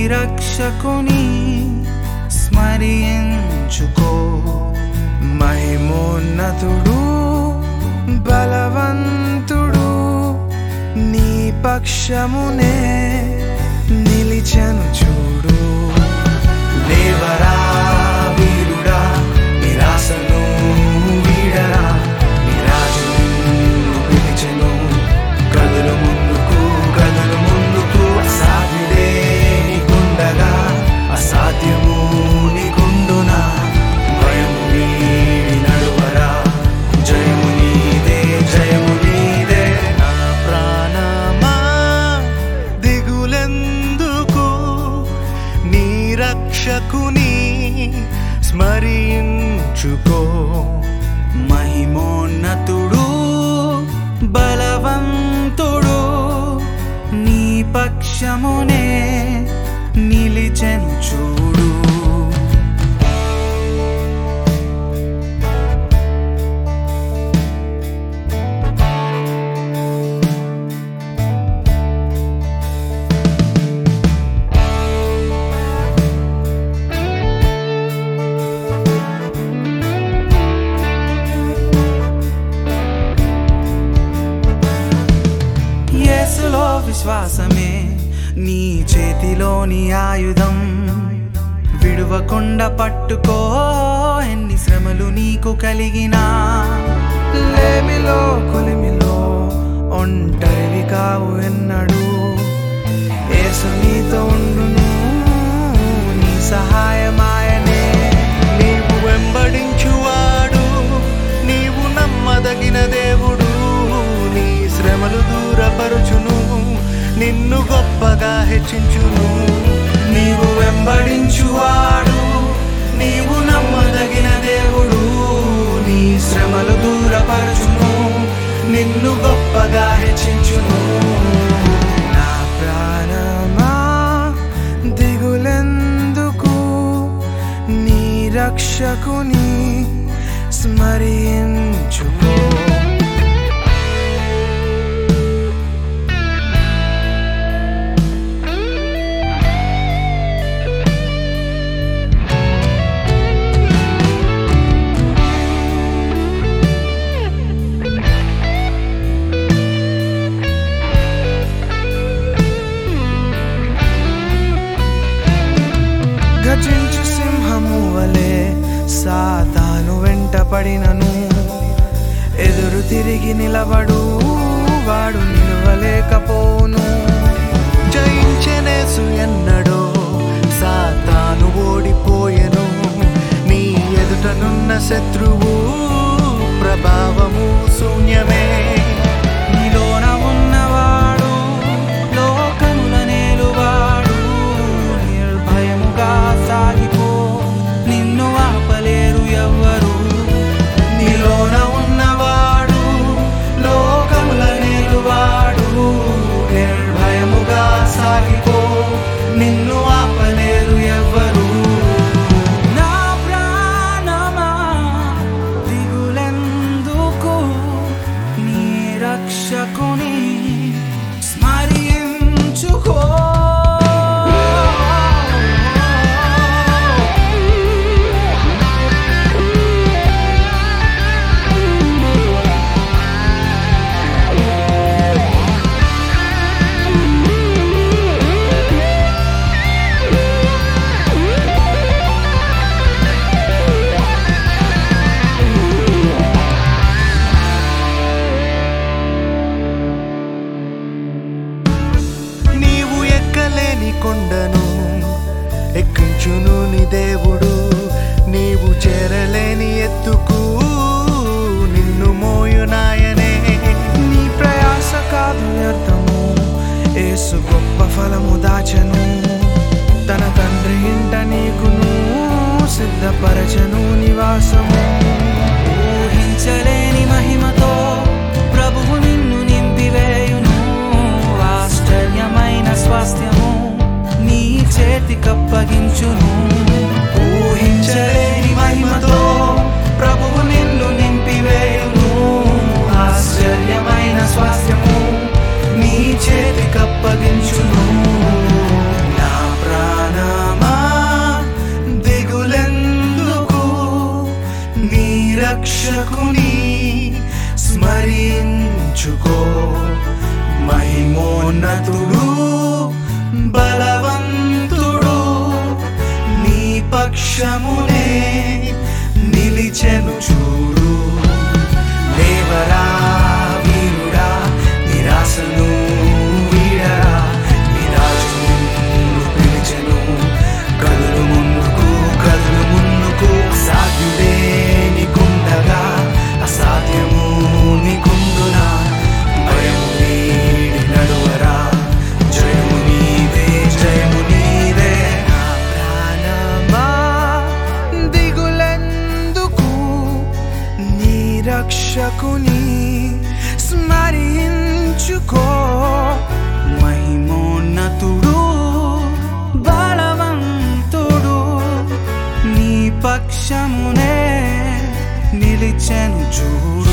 రక్షకుని స్మరించుకో మహిమోన్నతుడు బలవంతుడు నీ పక్షమునే నిలిచను చూడు లేవరా వీరుడా నిరాశను వీడరా నిరాజు నిన్ను పిలిచెను కదులు ముందుకు కదులు ముందుకు అసాధ్యుడే నీకుండగా అసాధ్యము నీకుండునా భయము వీడి నడువరా జయము నీదే జయము నీదే నా ప్రాణమా దిగులెందుకు నీ రక్షకుని స్మరించుకో మహిమోన్నతుడు బలవంతుడు నీ పక్షమునే నిలిచెను చూడు యేసులో విశ్వాసమే నీ చేతిలోని ఆయుధం విడువకుండా పట్టుకో ఎన్ని శ్రమలు నీకు కలిగినా లేమిలో కొలిమిలో ఒంటరివి కావు ఎన్నడు యేసు నీతో ఉండును నీ సహాయమాయనే నీవు వెంబడించువాడు నీవు నమ్మదగిన దేవుడు నీ శ్రమలు దూరపరుచును నిన్ను గొప్పగా హెచ్చించును నీవు వెంబడించువాడు నీవు నమ్మదగిన దేవుడు నీ శ్రమలు దూరపరచును నిన్ను గొప్పగా హెచ్చించును నా ప్రాణమా దిగులెందుకు నీ రక్షకుని స్మరించుకో గర్జించు సింహము వలె సాతాను వెంట పడినను ఎదురు తిరిగి నిలబడు వాడు నిలవలేకపోను జయించనేసు ఎన్నడో సాతాను ఓడిపోయెను నీ ఎదుటనున్న శత్రువు ప్రభావము శూన్యమే నీలోన ఉన్నవాడు లోకముల నేలువాడు నిర్భయముగా సాగిపో నిన్ను ఆపలేరు ఎవ్వరు నీలోన ఉన్నవాడు లోకముల నేలువాడు నిర్భయముగా సాగిపో నిన్ను ఆపలేరు ఎవ్వరు నా ప్రాణమా దిగులెందుకు నీ రక్షకుని స్మరించుకో నీవు ఎక్కలేని కొండను ఎక్కించును నీ దేవుడు నీవు చేరలేని ఎత్తుకు నిన్ను మోయునాయనే నీ ప్రయాస కాదు వ్యర్థము ఏసు గొప్ప ఫలము దాచను తన తండ్రి ఇంట నీకును సిద్ధపరచను నివాసము ఊహించలేని మహిమతో ప్రభువు నిన్ను నింపివేయును ఆశ్చర్యమైన స్వాస్థ్యము నీ చేతికప్పగించును ఊహించలేని మహిమతో ప్రభువు నిన్ను నింపివేయును ఆశ్చర్యమైన స్వాస్థ్యము నీ చేతికప్పగించును నా ప్రాణ రక్షకుని స్మరించుకో మహిమోన్నతుడు బలవంతుడు నీ పక్షమునే నిలిచెను చూడు